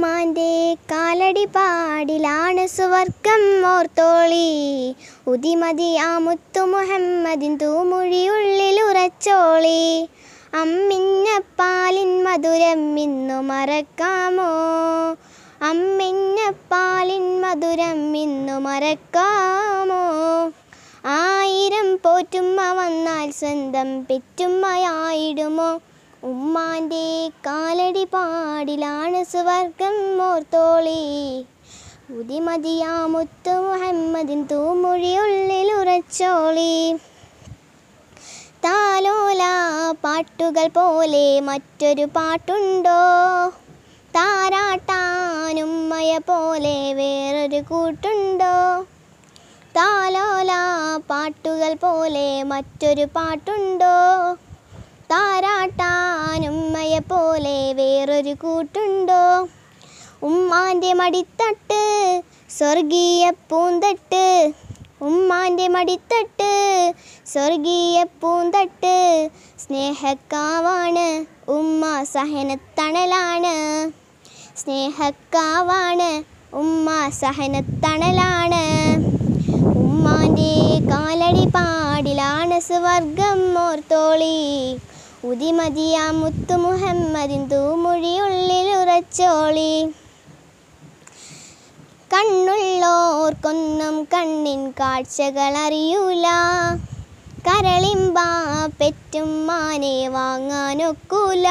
ഉമ്മാൻ്റെ കാലടി പാടിലാണ് സുവർഗം ഓർത്തോളി ഉദിമതി ആ മുത്തു മുഹമ്മദിൻ തൂമൊഴിയുള്ളിൽ ഉറച്ചോളി അമ്മിഞ്ഞ പാലിൻ മധുരം ഇന്നു മറക്കാമോ അമ്മിഞ്ഞ പാലിൻ മധുരം ഇന്നു മറക്കാമോ ആയിരം പോറ്റുമ്മ വന്നാൽ സ്വന്തം പെറ്റുമ്മയായിടുമോ ഉമ്മാൻ്റെ കാലടി പാടിലാണ് സുവർഗം ഓർത്തോളി ഉദിമതിയാ മുത്തു മുഹമ്മദിൻ തൂമൊഴിയുള്ളിൽ ഉറച്ചോളി താലോല പാട്ടുകൾ പോലെ മറ്റൊരു പാട്ടുണ്ടോ താരാട്ടാനുമ്മയ പോലെ വേറൊരു കൂട്ടുണ്ടോ താലോല പാട്ടുകൾ പോലെ മറ്റൊരു പാട്ടുണ്ടോ താരാട്ടാനുമ്മയെ പോലെ വേറൊരു കൂട്ടുണ്ടോ ഉമ്മാൻ്റെ മടിത്തട്ട് സ്വർഗീയ പൂന്തട്ട് ഉമ്മാൻ്റെ മടിത്തട്ട് സ്വർഗീയ പൂന്തട്ട് സ്നേഹക്കാവാണ് ഉമ്മ സഹനത്തണലാണ് സ്നേഹക്കാവാണ് ഉമ്മ സഹനത്തണലാണ് ഉമ്മാൻ്റെ കാലടി പാടിലാണ് സുവർഗം ഓർത്തോളി ഉദിമതിയ മുത്തു മുഹമ്മദിൻ തൂമൊഴിയുള്ളിൽ ഉറച്ചോളി കണ്ണുള്ളോർക്കൊന്നും കണ്ണിൻ കാഴ്ചകൾ അറിയൂല കരളിമ്പ പെറ്റും മാനെ വാങ്ങാനൊക്കൂല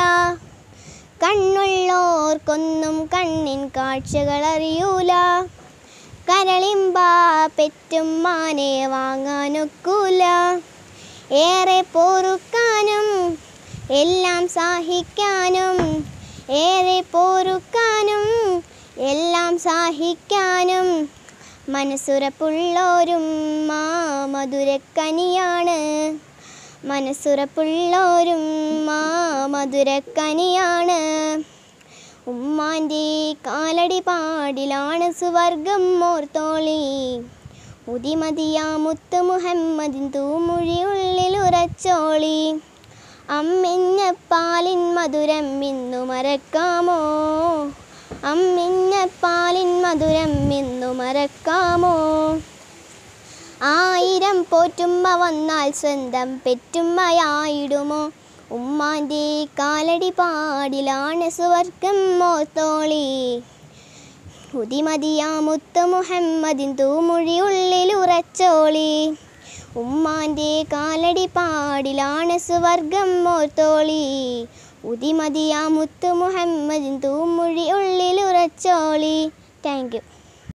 കണ്ണുള്ളോർക്കൊന്നും കണ്ണിൻ കാഴ്ചകൾ അറിയൂല കരളിമ്പ പെറ്റും മാനെ വാങ്ങാനൊക്കൂല ഏറെ പൊറുക്കാനും എല്ലാം സഹിക്കാനും ഏറെ പൊറുക്കാനും എല്ലാം സഹിക്കാനും മനസ്സുറപ്പുള്ളോരും മാ മധുരക്കനിയാണ് മനസ്സുറപ്പുള്ളോരും മാ മധുരക്കനിയാണ് ഉമ്മാൻ്റെ കാലടി പാടിലാണ് സുവർഗം ഓർത്തോളി ഉദിമതിയാ മുത്തു മുഹമ്മദിൻ തൂമൊഴിയുള്ളിൽ ഉറച്ചോളി അമ്മിഞ്ഞ പാലിൻ മധുരം ഇന്നു മറക്കാമോ അമ്മിഞ്ഞ പാലിൻ മധുരം ഇന്നു മറക്കാമോ ആയിരം പോറ്റുമ്മ വന്നാൽ സ്വന്തം പെറ്റുമ്മയായിടുമോ ഉമ്മാൻ്റെ കാലടി പാടിലാണ് സുവർഗം മോത്തോളി ഉദിമതിയാ മുത്തു മുഹമ്മദിൻ തൂമൊഴിയുള്ളിൽ ഉറച്ചോളി ഉമ്മാൻ്റെ കാലടി പാടിലാണ് സുവർഗം മോത്തോളി ഉദിമതിയാ മുത്തു മുഹമ്മദിൻ തൂമൊഴി ഉള്ളിൽ ഉറച്ചോളി താങ്ക് യു